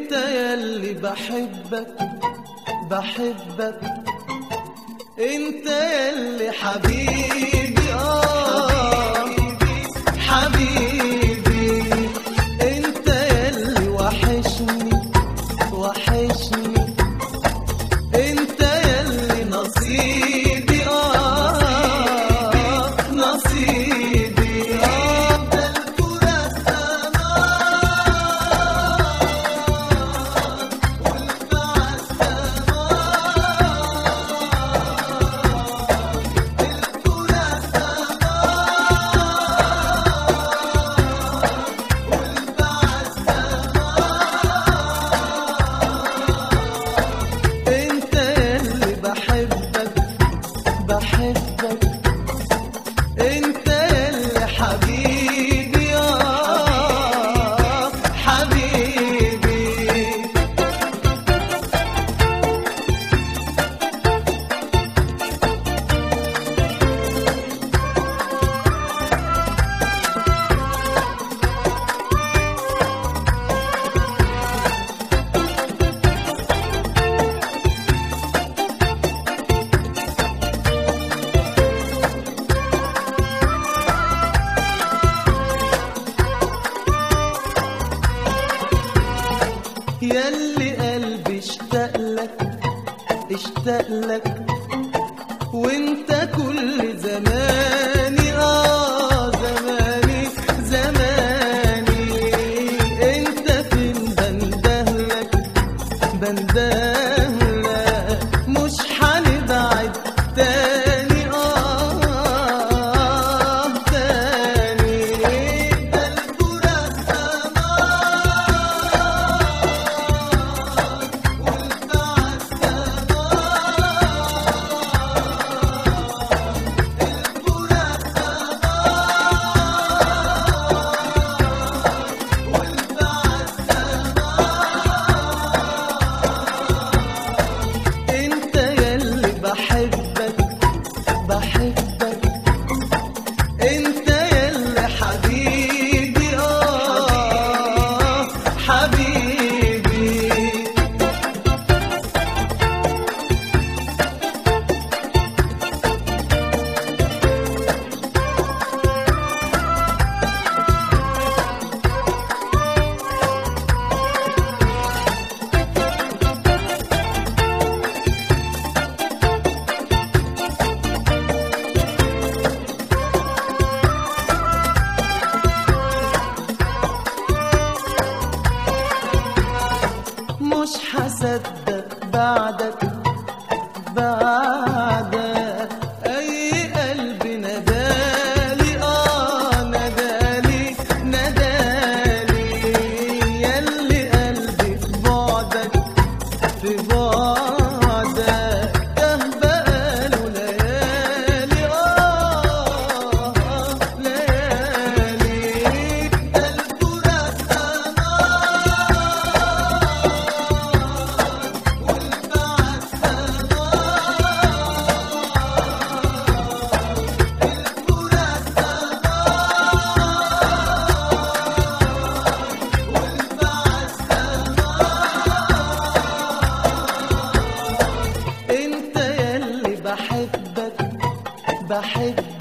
انت يلي بحبك بحبك انت يلي حبيبي اه حبيبي انت يلي وحشني وحشني انت يلي نصيبي اه نصيبي اه ده الفراق انت اللي بحبك بحبك انت اللي حبيبي اه حبيبي ياللي قلبي اشتاق لك اشتاق لك وانت كل زماني اه زماني زماني انت فين بندهلك بندهلك مش هنبعد تاني اه تاني ده الفراق انت يلي بحبك بحبك انت يلي حبيبي اه حبيبي مش هصدق بعدك بعدك اي قلب ندالي اه ندالي ندالي ياللي قلبي في بعدك في بعدك ده بقاله ليالي اه ليالي ده الفراق انت يلي بحبك بحبك